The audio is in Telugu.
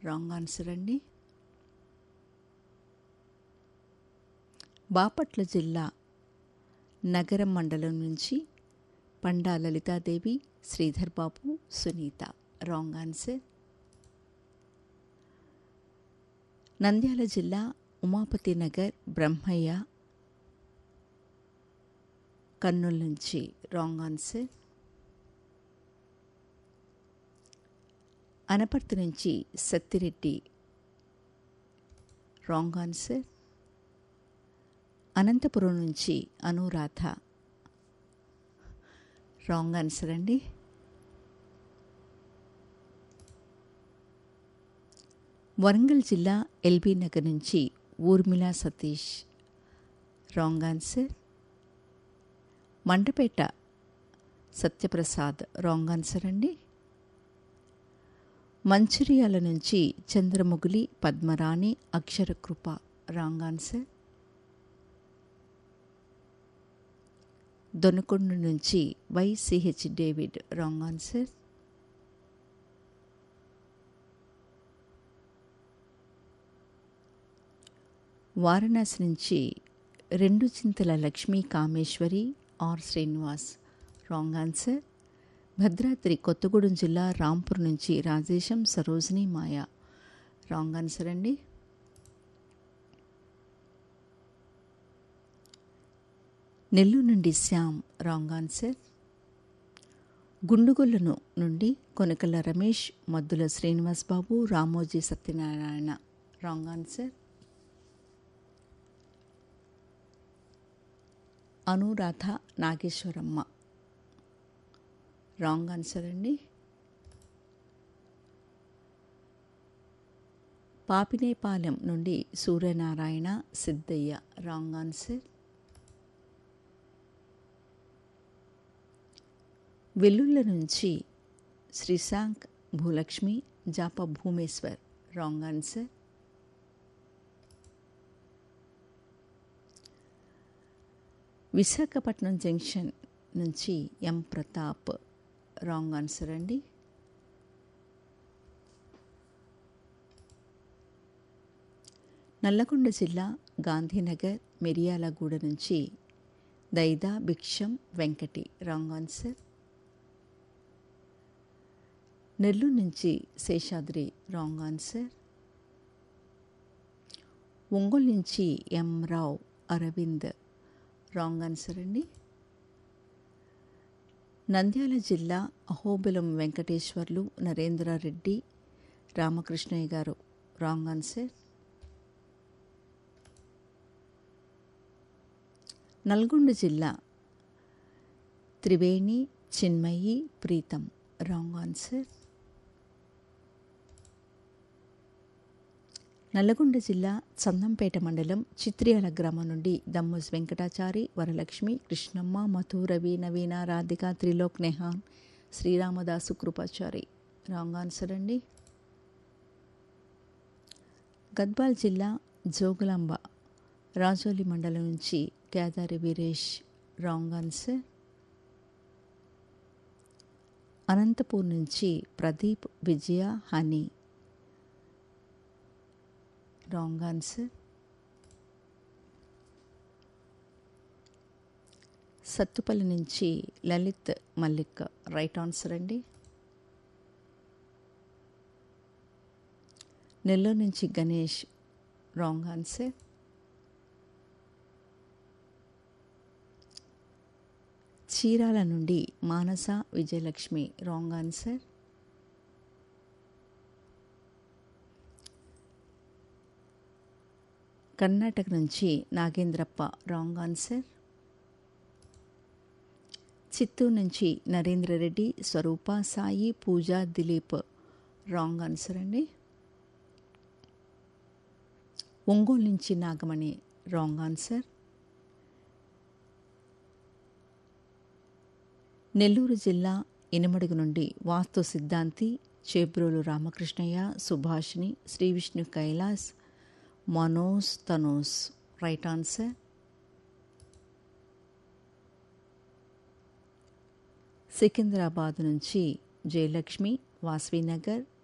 రాంగ్ ఆన్సర్ అండి బాపట్ల జిల్లా నగరం మండలం నుంచి పండా లలితాదేవి శ్రీధర్ బాబు సునీత రాంగ్ ఆన్సర్ నంద్యాల జిల్లా ఉమాపతి నగర్ బ్రహ్మయ్య కర్నూలు నుంచి రాంగ్ ఆన్సర్ అనపర్తి నుంచి సత్తిరెడ్డి రాంగ్ ఆన్సర్ అనంతపురం నుంచి అనురాధ రాంగ్ ఆన్సర్ అండి వరంగల్ జిల్లా ఎల్బీ నగర్ నుంచి Urmila Satish wrong answer Mandapeta Satyaprasad wrong answer అండి మంచిర్యాల నుంచి చంద్రముగిలి పద్మరాణి అక్షరకృప రాంగ్ ఆన్సర్ దొనకొండ నుంచి YCH David wrong answer Varanasi నుంచి రెండు Chintala Lakshmi Kameswari R Srinivas wrong answer Bhadradri Kothagudem జిల్లా రాంపూర్ నుంచి రాజేశం సరోజిని మాయ రాంగ్ ఆన్సర్ అండి నెల్లూరు నుండి శ్యామ్ రాంగ్ ఆన్సర్ గుండుగొల్లును నుండి Konakala Ramesh Maddula Srinivas Babu Ramoji Satyanarayana wrong answer Anuradha Nageswaramma wrong answer అండి పాపినేపాలెం నుండి సూర్యనారాయణ సిద్ధయ్య రాంగ్ ఆన్సర్ వెల్లుళ్ళ నుంచి Srishank Bhulakshmi Japa Bhumeshwar wrong answer Visakhapatnam junction నుంచి ఎం ప్రతాప్ రాంగ్ ఆన్సర్ అండి నల్లగొండ జిల్లా గాంధీనగర్ మిరియాలగూడ నుంచి దైదా భిక్షం వెంకటి రాంగ్ ఆన్సర్ నెల్లూరు నుంచి శేషాద్రి రాంగ్ ఆన్సర్ ఒంగోలు నుంచి M Rao Aravind wrong answer అండి నంద్యాల జిల్లా అహోబిలం వెంకటేశ్వర్లు నరేంద్రారెడ్డి రామకృష్ణయ్య గారు రాంగ్ ఆన్సర్ నల్గొండ జిల్లా త్రివేణి చిన్మయి ప్రీతం రాంగ్ ఆన్సర్ నల్లగొండ జిల్లా చందంపేట మండలం చిత్రియాల గ్రామం నుండి దమ్మోస్ వెంకటాచారి వరలక్ష్మి కృష్ణమ్మ మధు రవి నవీన రాధిక త్రిలోక్ నెహాన్ శ్రీరామదాసు కృపాచారి రాంగ్ ఆన్సర్ అండి గద్వాల్ జిల్లా జోగులాంబ రాజోలి మండలం నుంచి కేదారి వీరేష్ రాంగ్ ఆన్సర్ అనంతపూర్ నుంచి ప్రదీప్ విజయ హనీ రాంగ్ ఆన్సర్ సత్తుపల్లి నుంచి లలిత్ మల్లిక్ రైట్ ఆన్సర్ అండి నెల్లూరు నుంచి గణేష్ రాంగ్ ఆన్సర్ చీరాల నుండి మానస విజయలక్ష్మి రాంగ్ ఆన్సర్ కర్ణాటక నుంచి నాగేంద్రప్ప రాంగ్ ఆన్సర్ చిత్తూరు నుంచి నరేంద్ర రెడ్డి స్వరూప సాయి పూజ దిలీప్ రాంగ్ ఆన్సర్ అండి ఒంగోలు నుంచి నాగమణి రాంగ్ ఆన్సర్ నెల్లూరు జిల్లా ఇనమడుగు నుండి వాస్తు సిద్ధాంతి Chebrolu Ramakrishnaiah Subhashini Sri Vishnu Kailash Manoj Thanos right answer Secunderabad నుంచి జయలక్ష్మి వాస్వీనగర్